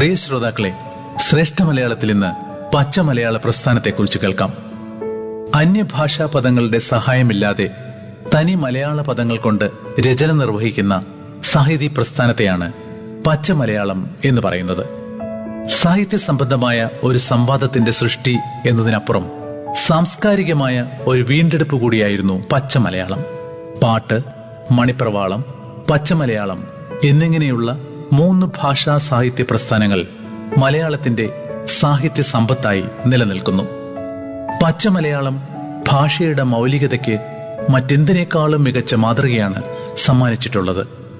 പ്രിയ ശ്രോതാക്കളെ ശ്രേഷ്ഠ മലയാളത്തിൽ ഇന്ന് പച്ച മലയാള പ്രസ്ഥാനത്തെക്കുറിച്ച് കേൾക്കാം അന്യഭാഷാ പദങ്ങളുടെ സഹായമില്ലാതെ തനി മലയാള പദങ്ങൾ കൊണ്ട് രചന നിർവഹിക്കുന്ന സാഹിതി പ്രസ്ഥാനത്തെയാണ് പച്ച മലയാളം എന്ന് പറയുന്നത് സാഹിത്യ സംബന്ധമായ ഒരു സംവാദത്തിന്റെ സൃഷ്ടി എന്നതിനപ്പുറം സാംസ്കാരികമായ ഒരു വീണ്ടെടുപ്പ് കൂടിയായിരുന്നു പച്ച മലയാളം പാട്ട് മണിപ്രവാളം പച്ചമലയാളം എന്നിങ്ങനെയുള്ള മൂന്ന് ഭാഷാ സാഹിത്യ പ്രസ്ഥാനങ്ങൾ മലയാളത്തിന്റെ സാഹിത്യ സമ്പത്തായി നിലനിൽക്കുന്നു പച്ചമലയാളം ഭാഷയുടെ മൗലികതയ്ക്ക് മറ്റെന്തിനേക്കാളും മികച്ച മാതൃകയാണ് സമ്മാനിച്ചിട്ടുള്ളത്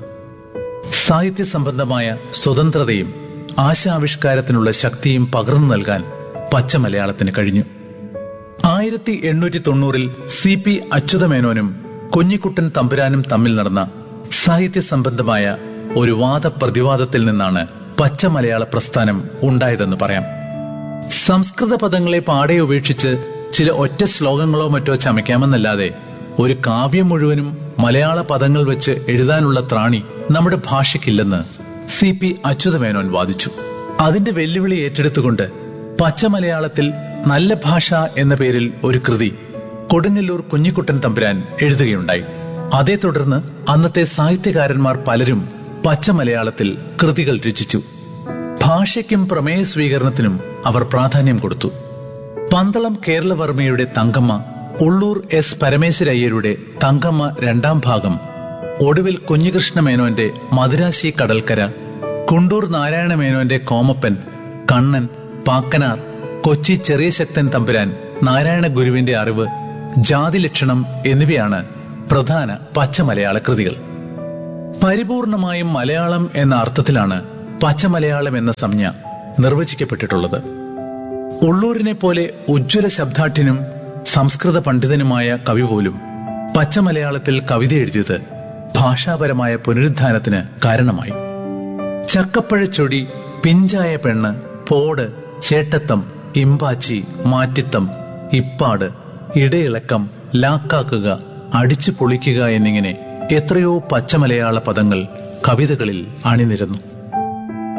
സാഹിത്യ സംബന്ധമായ സ്വതന്ത്രതയും ആശാവിഷ്കാരത്തിനുള്ള ശക്തിയും പകർന്നു നൽകാൻ പച്ചമലയാളത്തിന് കഴിഞ്ഞു ആയിരത്തി എണ്ണൂറ്റി തൊണ്ണൂറിൽ സി പി അച്യുതമേനോനും കുഞ്ഞിക്കുട്ടൻ തമ്പുരാനും തമ്മിൽ നടന്ന സാഹിത്യ സംബന്ധമായ ഒരു വാദപ്രതിവാദത്തിൽ നിന്നാണ് പച്ച മലയാള പ്രസ്ഥാനം ഉണ്ടായതെന്ന് പറയാം സംസ്കൃത പദങ്ങളെ പാടെ ഉപേക്ഷിച്ച് ചില ഒറ്റ ശ്ലോകങ്ങളോ മറ്റോ ചമയ്ക്കാമെന്നല്ലാതെ ഒരു കാവ്യം മുഴുവനും മലയാള പദങ്ങൾ വെച്ച് എഴുതാനുള്ള ത്രാണി നമ്മുടെ ഭാഷയ്ക്കില്ലെന്ന് സി പി അച്യുതമേനോൻ വാദിച്ചു അതിന്റെ വെല്ലുവിളി ഏറ്റെടുത്തുകൊണ്ട് പച്ച മലയാളത്തിൽ നല്ല ഭാഷ എന്ന പേരിൽ ഒരു കൃതി കൊടുങ്ങല്ലൂർ കുഞ്ഞിക്കുട്ടൻ തമ്പുരാൻ എഴുതുകയുണ്ടായി അതേ തുടർന്ന് അന്നത്തെ സാഹിത്യകാരന്മാർ പലരും പച്ച മലയാളത്തിൽ കൃതികൾ രചിച്ചു ഭാഷയ്ക്കും പ്രമേയ സ്വീകരണത്തിനും അവർ പ്രാധാന്യം കൊടുത്തു പന്തളം കേരളവർമ്മയുടെ തങ്കമ്മ ഉള്ളൂർ എസ് പരമേശ്വരയ്യരുടെ തങ്കമ്മ രണ്ടാം ഭാഗം ഒടുവിൽ കുഞ്ഞികൃഷ്ണ മേനോന്റെ മധുരാശി കടൽക്കര കുണ്ടൂർ നാരായണ മേനോന്റെ കോമപ്പൻ കണ്ണൻ പാക്കനാർ കൊച്ചി ചെറിയ ശക്തൻ തമ്പുരാൻ നാരായണ ഗുരുവിന്റെ അറിവ് ജാതി ലക്ഷണം എന്നിവയാണ് പ്രധാന പച്ച മലയാള കൃതികൾ പരിപൂർണമായും മലയാളം എന്ന അർത്ഥത്തിലാണ് പച്ചമലയാളം എന്ന സംജ്ഞ നിർവചിക്കപ്പെട്ടിട്ടുള്ളത് ഉള്ളൂരിനെ പോലെ ഉജ്ജ്വല ശബ്ദാഠ്യനും സംസ്കൃത പണ്ഡിതനുമായ കവി പോലും പച്ചമലയാളത്തിൽ കവിത എഴുതിയത് ഭാഷാപരമായ പുനരുദ്ധാനത്തിന് കാരണമായി ചക്കപ്പഴച്ചൊടി പിഞ്ചായ പെണ്ണ് പോട് ചേട്ടത്തം ഇമ്പാച്ചി മാറ്റിത്തം ഇപ്പാട് ഇടയിളക്കം ലാക്കാക്കുക അടിച്ചു പൊളിക്കുക എന്നിങ്ങനെ എത്രയോ പച്ചമലയാള പദങ്ങൾ കവിതകളിൽ അണിനിരന്നു